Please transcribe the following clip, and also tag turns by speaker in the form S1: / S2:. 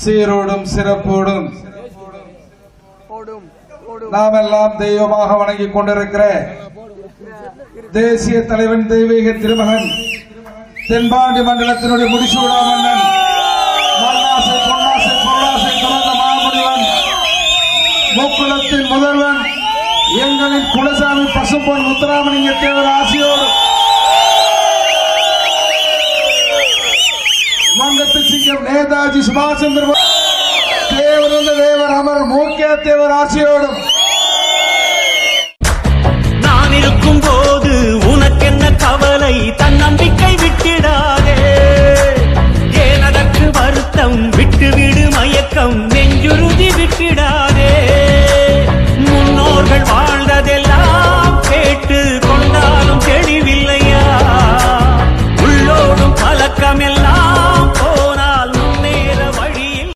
S1: சீரோடும் சிறப்போடும்
S2: ஓடும் ஓடும்
S1: நாம் எல்லாம் தெய்வமாக வணங்கிக் கொண்டிருக்கிற தேசிய தலைவன் தெய்வீக திருமகன் தென்பாண்டி மண்டலத்தினுடைய முடிசூடா மன்னன் மண்ணாசை பொன்னாசை பொருளாசை துறந்த மாமுனிவன் முக்குலத்தின் முதல்வன் எங்களின் குலசாமி பசும்பொன் முத்துராமலிங்க தேவர் ஆசியோடு வங்கத்து சிங்கம் நேதாஜி சுபாஷ் சந்திர போஸ், தேவர் வந்து தேவர் அமர் மூக்கிய தேவர் ஆசியோடும்
S3: நான் இருக்கும் போது உனக்கென்ன கவலை தன்னம்பிக்கை விட்டிடாதே ஏன் அதற்கு வருத்தம் விட்டு விடு மயக்கம் நெஞ்ச